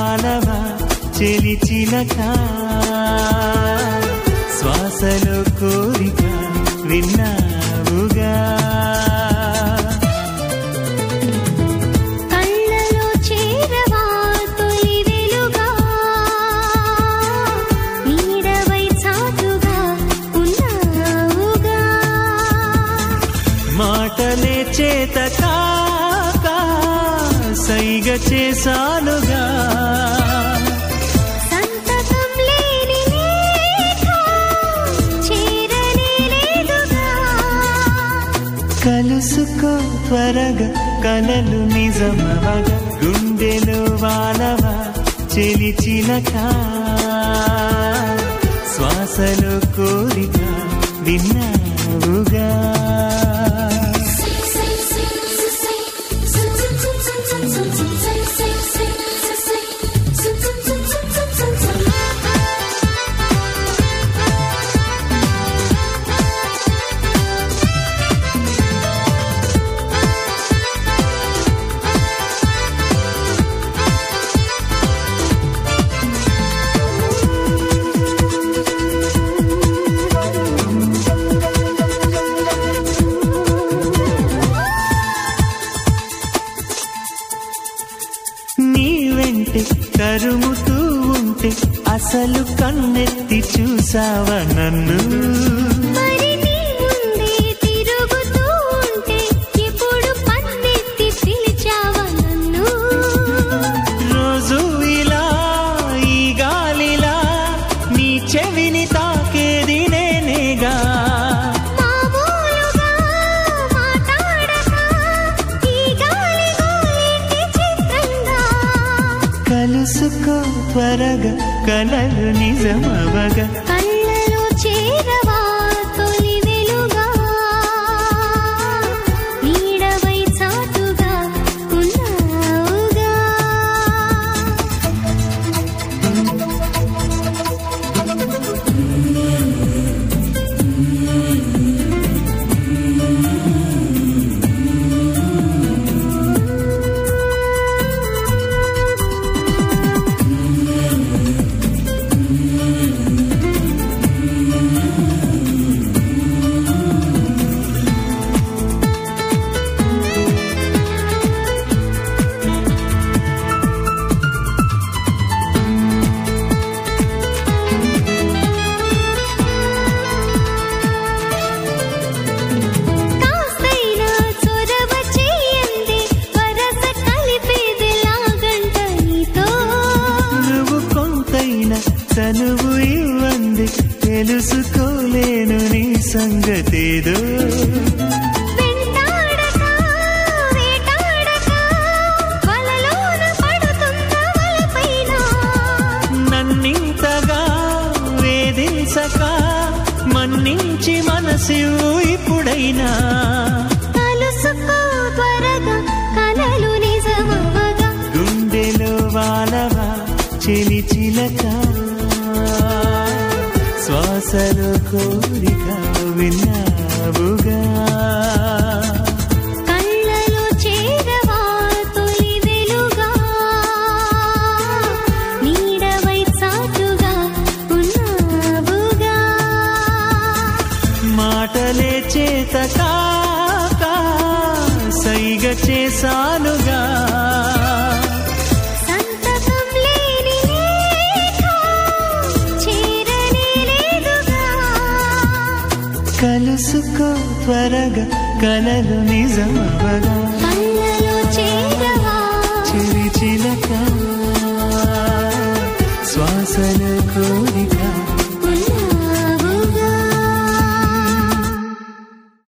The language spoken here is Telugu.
వానవా చెలి చిలక శ్వాసలో కోరిక విన్నావుగా కళ్ళలో చేరవా తొలి వెలుగా నీడవై చాటుగా ఉన్నావుగా మాటలే చేత కాక సైగ చేశానుగా సంతకం లేని లేఖ చేరనే లేదుగా కలుసుకో త్వరగా కలలు నిజమవగా గుండెలో వానవా చెలి చిలక శ్వాసలో కోరిక విన్నావుగా నీ వెంటే కరుముతూ ఉంటే అసలు కన్నెత్తి చూసావా నన్ను మరి నీ ముందే తిరుగుతూ ఉంటే ఎప్పుడు పన్నెత్తి పిలిచావా నన్ను రోజు ఇలా ఈ గాలిలా నీ చెవిని తాకేది నేనేగా మామూలుగా మాట్లాడక ఈ గాలి గోలింటి చిత్రంగా కలుసుకో త్వరగా కలలు నిజమవగా కళ్ళలో చేరవా తొలి వెలుగా నీడవై చాటుగా ఉన్నావుగా కాస్తైనా చొరవ చేయండి వరస కలిపేదిలాగంట నీతో నువ్వు కొంతైనా తనువు ఇవ్వంది తెలుసుకోలేను నీ సంగతేదో వెంటాడక వేటాడక వలలోన పడుతున్న వలపైన నన్నింతగా వేధించక మన్నించి మనసివు ఇప్పుడైనా కలుసుకో త్వరగా కలలు నిజమవగా గుండెలో వానవా చెలి చిలక శ్వాసలో కోరిక విన్నావుగా కళ్ళలో చేరవా తొలి వెలుగా నీడవై చాటుగా ఉన్నావుగా మాటలే చేత కాక సైగ చేశానుగా సంతకం లేని లేఖ చేరనే లేదుగా కలుసుకో త్వరగా కలలు నిజమవగా కళ్ళలో చేరవా చిరి చిలక శ్వాసలకు